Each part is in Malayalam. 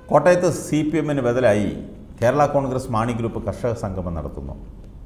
കോട്ടയത്ത് സി പി എമ്മിന് ബദലായി കേരള കോൺഗ്രസ് മാണി ഗ്രൂപ്പ് കർഷക സംഗമം നടത്തുന്നു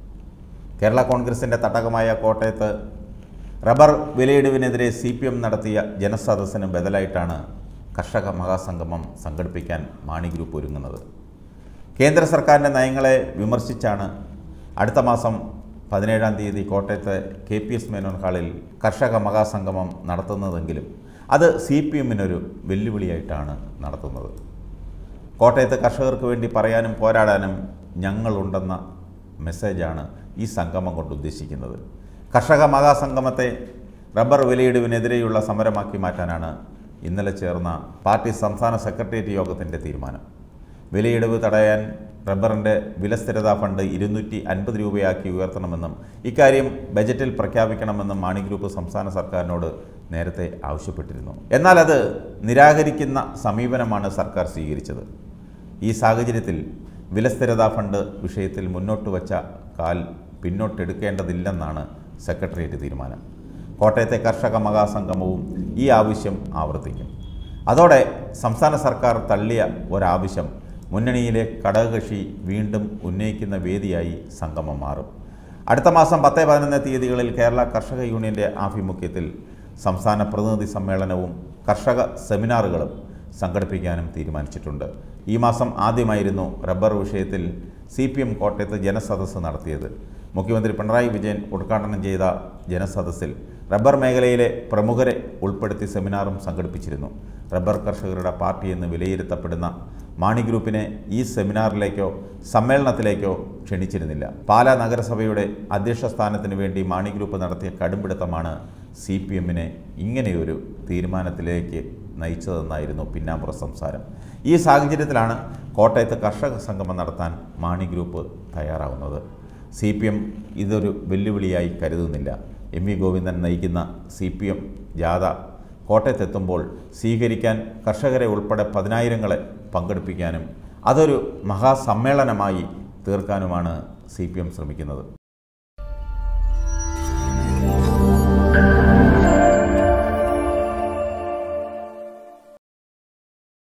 കേരള കോൺഗ്രസിൻ്റെ തട്ടകമായ കോട്ടയത്ത് റബ്ബർ വിലയിടിവിനെതിരെ സി പി എം നടത്തിയ ജനസദസ്സിന് ബദലായിട്ടാണ് കർഷക മഹാസംഗമം സംഘടിപ്പിക്കാൻ മാണി ഗ്രൂപ്പ് ഒരുങ്ങുന്നത് കേന്ദ്ര സർക്കാരിൻ്റെ നയങ്ങളെ വിമർശിച്ചാണ് അടുത്ത മാസം പതിനേഴാം തീയതി കോട്ടയത്തെ കെ പി എസ് മേനോൻ ഹാളിൽ കർഷക മഹാസംഗമം നടത്തുന്നതെങ്കിലും അത് സി പി എമ്മിനൊരു വെല്ലുവിളിയായിട്ടാണ് നടത്തുന്നത് കോട്ടയത്ത് കർഷകർക്ക് വേണ്ടി പറയാനും പോരാടാനും ഞങ്ങളുണ്ടെന്ന മെസ്സേജാണ് ഈ സംഗമം കൊണ്ട് ഉദ്ദേശിക്കുന്നത് കർഷക മഹാസംഗമത്തെ റബ്ബർ വിലയിടിവിനെതിരെയുള്ള സമരമാക്കി മാറ്റാനാണ് ഇന്നലെ ചേർന്ന പാർട്ടി സംസ്ഥാന സെക്രട്ടേറിയറ്റ് യോഗത്തിൻ്റെ തീരുമാനം വിലയിടിവ് തടയാൻ റബ്ബറിൻ്റെ വിലസ്ഥിരതാ ഫണ്ട് ഇരുന്നൂറ്റി അൻപത് രൂപയാക്കി ഉയർത്തണമെന്നും ഇക്കാര്യം ബജറ്റിൽ പ്രഖ്യാപിക്കണമെന്നും മാണി ഗ്രൂപ്പ് സംസ്ഥാന സർക്കാരിനോട് നേരത്തെ ആവശ്യപ്പെട്ടിരുന്നു എന്നാൽ അത് നിരാകരിക്കുന്ന സമീപനമാണ് സർക്കാർ സ്വീകരിച്ചത് ഈ സാഹചര്യത്തിൽ വിലസ്ഥിരതാ ഫണ്ട് വിഷയത്തിൽ മുന്നോട്ട് വച്ച കാൽ പിന്നോട്ടെടുക്കേണ്ടതില്ലെന്നാണ് സെക്രട്ടേറിയറ്റ് തീരുമാനം കോട്ടയത്തെ കർഷക മഹാസംഗമവും ഈ ആവശ്യം ആവർത്തിക്കും അതോടെ സംസ്ഥാന സർക്കാർ തള്ളിയ ഒരാവശ്യം മുന്നണിയിലെ ഘടകകക്ഷി വീണ്ടും ഉന്നയിക്കുന്ന വേദിയായി സംഗമം മാറും അടുത്ത മാസം പത്ത് പതിനൊന്ന് തീയതികളിൽ കേരള കർഷക യൂണിയൻ്റെ ആഭിമുഖ്യത്തിൽ സംസ്ഥാന പ്രതിനിധി സമ്മേളനവും കർഷക സെമിനാറുകളും സംഘടിപ്പിക്കാനും തീരുമാനിച്ചിട്ടുണ്ട് ഈ മാസം ആദ്യമായിരുന്നു റബ്ബർ വിഷയത്തിൽ സി പി എം കോട്ടയത്ത് ജനസദസ്സ് നടത്തിയത് മുഖ്യമന്ത്രി പിണറായി വിജയൻ ഉദ്ഘാടനം ചെയ്ത ജനസദസ്സിൽ റബ്ബർ മേഖലയിലെ പ്രമുഖരെ ഉൾപ്പെടുത്തി സെമിനാറും സംഘടിപ്പിച്ചിരുന്നു റബ്ബർ കർഷകരുടെ പാർട്ടി എന്ന് വിലയിരുത്തപ്പെടുന്ന മാണി ഗ്രൂപ്പിനെ ഈ സെമിനാറിലേക്കോ സമ്മേളനത്തിലേക്കോ ക്ഷണിച്ചിരുന്നില്ല പാലാ നഗരസഭയുടെ അധ്യക്ഷ സ്ഥാനത്തിന് വേണ്ടി മാണി ഗ്രൂപ്പ് നടത്തിയ കടുംപിടുത്തമാണ് സി പി എമ്മിനെ ഇങ്ങനെയൊരു തീരുമാനത്തിലേക്ക് നയിച്ചതെന്നായിരുന്നു പിന്നാമ്പുറ സംസാരം ഈ സാഹചര്യത്തിലാണ് കോട്ടയത്ത് കർഷക സംഗമം നടത്താൻ മാണി ഗ്രൂപ്പ് തയ്യാറാവുന്നത് സി പി എം ഇതൊരു വെല്ലുവിളിയായി കരുതുന്നില്ല എം വി ഗോവിന്ദൻ നയിക്കുന്ന സി പി എം ജാഥ കോട്ടയത്തെത്തുമ്പോൾ സ്വീകരിക്കാൻ കർഷകരെ ഉൾപ്പെടെ പതിനായിരങ്ങളെ പങ്കെടുപ്പിക്കാനും അതൊരു മഹാസമ്മേളനമായി തീർക്കാനുമാണ് സി പി എം ശ്രമിക്കുന്നത്